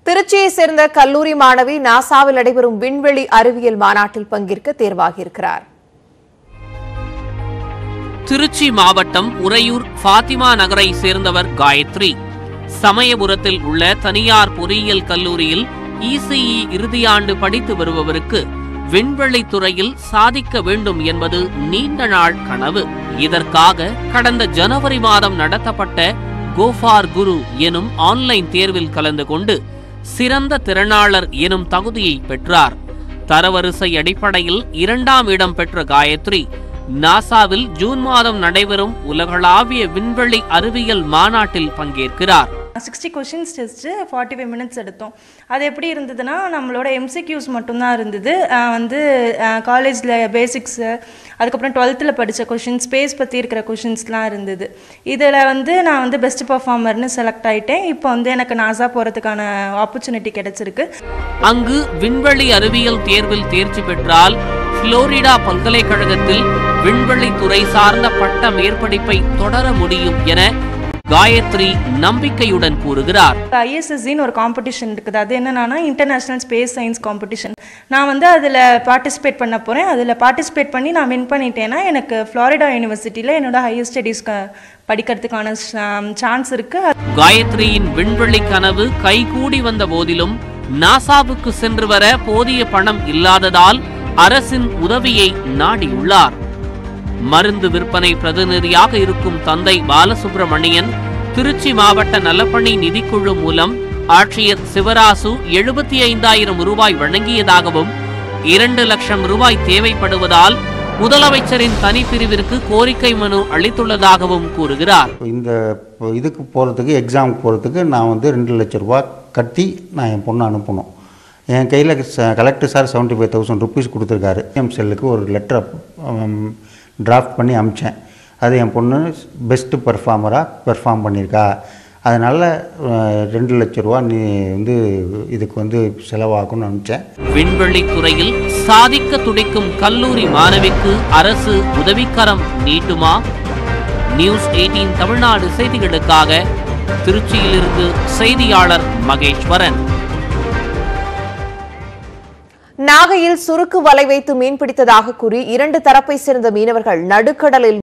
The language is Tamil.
திருச்சியை சேர்ந்த கல்லூரி மாணவி நாசாவில் நடைபெறும் விண்வெளி அறிவியல் மாநாட்டில் பங்கேற்க தேர்வாகியிருக்கிறார் திருச்சி மாவட்டம் உறையூர் ஃபாத்திமா நகரை சேர்ந்தவர் காயத்ரி சமயபுரத்தில் உள்ள தனியார் பொறியியல் கல்லூரியில் இசிஇ இறுதியாண்டு படித்து வருபவருக்கு விண்வெளி துறையில் சாதிக்க வேண்டும் என்பது நீண்ட நாள் கனவு இதற்காக கடந்த ஜனவரி மாதம் நடத்தப்பட்ட கோஃபார் குரு எனும் ஆன்லைன் தேர்வில் கலந்து கொண்டு சிறந்த திறனாளர் எனும் தகுதியை பெற்றார் தரவரிசை அடிப்படையில் இரண்டாம் இடம் பெற்ற காயத்ரி நாசாவில் ஜூன் மாதம் நடைபெறும் உலகளாவிய விண்வெளி அறிவியல் மாநாட்டில் பங்கேற்கிறார் sixty questions test forty five minutes எடுத்தோம் அது எப்படி இருந்ததுன்னா நம்மளோட எம்சிக்யூஸ் மட்டும்தான் இருந்தது ஆஹ் வந்து காலேஜில் பேசிக்ஸு அதுக்கப்புறம் டுவெல்த்தில் படித்த கொஷின் ஸ்பேஸ் பற்றி இருக்கிற கொஷின்ஸ்லாம் இருந்தது இதில் வந்து நான் வந்து பெஸ்ட் பர்ஃபார்மர்னு செலக்ட் ஆகிட்டேன் இப்போ வந்து எனக்கு நாசா போகிறதுக்கான ஆப்பர்ச்சுனிட்டி கிடைச்சிருக்கு அங்கு விண்வெளி அறிவியல் தேர்வில் தேர்ச்சி பெற்றால் புளோரிடா பல்கலைக்கழகத்தில் விண்வெளி துறை சார்ந்த பட்ட மேற்படிப்பை தொடர முடியும் என காயத்ரி நம்பிக்கையுடன் கூறுகிறார் ஐஎஸ்எஸ்சின்னு ஒரு காம்படிஷன் இருக்குது அது என்னன்னா இன்டர்நேஷ்னல் ஸ்பேஸ் சயின்ஸ் காம்படிஷன் நான் வந்து அதில் பார்ட்டிசிபேட் பண்ண போகிறேன் அதில் பார்ட்டிசிபேட் பண்ணி நான் வின் பண்ணிட்டேன்னா எனக்கு ஃப்ளாரிடா யூனிவர்சிட்டியில் என்னோட ஹையர் ஸ்டடீஸ் படிக்கிறதுக்கான சான்ஸ் இருக்குது காயத்ரியின் விண்வெளி கனவு கைகூடி வந்த போதிலும் நாசாவுக்கு சென்று வர போதிய பணம் இல்லாததால் அரசின் உதவியை நாடியுள்ளார் மருந்து விற்பனை பிரதிநிதியாக இருக்கும் தந்தை பாலசுப்பிரமணியன் திருச்சி மாவட்ட நலப்பணி நிதிக்குழு மூலம் ஆட்சியர் சிவராசு எழுபத்தி ஐந்தாயிரம் ரூபாய் வழங்கியதாகவும் இரண்டு லட்சம் ரூபாய் தேவைப்படுவதால் முதலமைச்சரின் தனிப்பிரிவிற்கு கோரிக்கை மனு அளித்துள்ளதாகவும் கூறுகிறார் இந்த இதுக்கு போகிறதுக்கு எக்ஸாமுக்கு போகிறதுக்கு நான் வந்து ரெண்டு லட்ச ரூபா கட்டி நான் என் பொண்ணை அனுப்பணும் என் கையில் collector sir seventy five thousand rupees கொடுத்துருக்காரு எம் செல்லுக்கு ஒரு லெட்டரை டிராஃப்ட் பண்ணி அமிச்சேன் அது என் பொண்ணு பெஸ்ட்டு பெர்ஃபார்மராக பெர்ஃபார்ம் பண்ணியிருக்கா அதனால் ரெண்டு லட்ச ரூபா நீ வந்து இதுக்கு வந்து செலவாகும்னு அனுப்பிச்சேன் விண்வெளி துறையில் சாதிக்க துடிக்கும் கல்லூரி மாணவிக்கு அரசு உதவிக்கரம் நீட்டுமா நியூஸ் 18 தமிழ்நாடு செய்திகளுக்காக திருச்சியிலிருந்து செய்தியாளர் மகேஸ்வரன் நாகையில் சுருக்கு வலை வைத்து மீன்பிடித்ததாக கூறி இரண்டு தரப்பை சேர்ந்த மீனவர்கள் நடுக்கடலில்